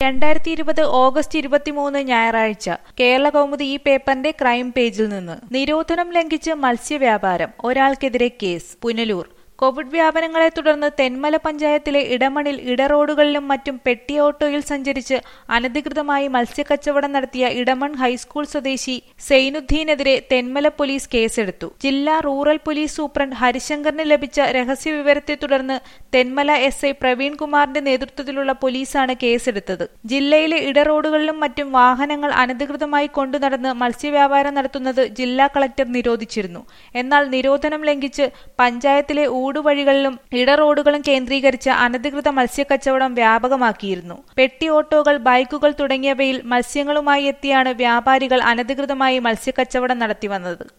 രണ്ടായിരത്തി ഇരുപത് ഓഗസ്റ്റ് ഇരുപത്തിമൂന്ന് ഞായറാഴ്ച കേരള കൗമുദി ഈ പേപ്പറിന്റെ ക്രൈം പേജിൽ നിന്ന് നിരോധനം ലംഘിച്ച് മത്സ്യവ്യാപാരം ഒരാൾക്കെതിരെ കേസ് പുനലൂർ കോവിഡ് വ്യാപനങ്ങളെ തുടർന്ന് തെന്മല പഞ്ചായത്തിലെ ഇടമണിൽ ഇടറോഡുകളിലും മറ്റും പെട്ടി ഓട്ടോയിൽ സഞ്ചരിച്ച് അനധികൃതമായി മത്സ്യക്കച്ചവടം നടത്തിയ ഇടമൺ ഹൈസ്കൂൾ സ്വദേശി സെയ്നുദ്ദീനെതിരെ തെന്മല പോലീസ് കേസെടുത്തു ജില്ലാ റൂറൽ പോലീസ് സൂപ്രണ്ട് ഹരിശങ്കറിന് ലഭിച്ച രഹസ്യവിവരത്തെ തുടർന്ന് തെന്മല എസ് ഐ പ്രവീൺ കുമാറിന്റെ നേതൃത്വത്തിലുള്ള പോലീസാണ് കേസെടുത്തത് ജില്ലയിലെ ഇടറോഡുകളിലും മറ്റും വാഹനങ്ങൾ അനധികൃതമായി കൊണ്ടുനടന്ന് മത്സ്യവ്യാപാരം നടത്തുന്നത് ജില്ലാ കളക്ടർ നിരോധിച്ചിരുന്നു എന്നാൽ നിരോധനം ലംഘിച്ച് പഞ്ചായത്തിലെ ഊടുവഴികളിലും ഇടറോഡുകളും കേന്ദ്രീകരിച്ച് അനധികൃത മത്സ്യക്കച്ചവടം വ്യാപകമാക്കിയിരുന്നു പെട്ടി ഓട്ടോകൾ ബൈക്കുകൾ തുടങ്ങിയവയിൽ മത്സ്യങ്ങളുമായി എത്തിയാണ് വ്യാപാരികൾ അനധികൃതമായി മത്സ്യക്കച്ചവടം നടത്തിവന്നത്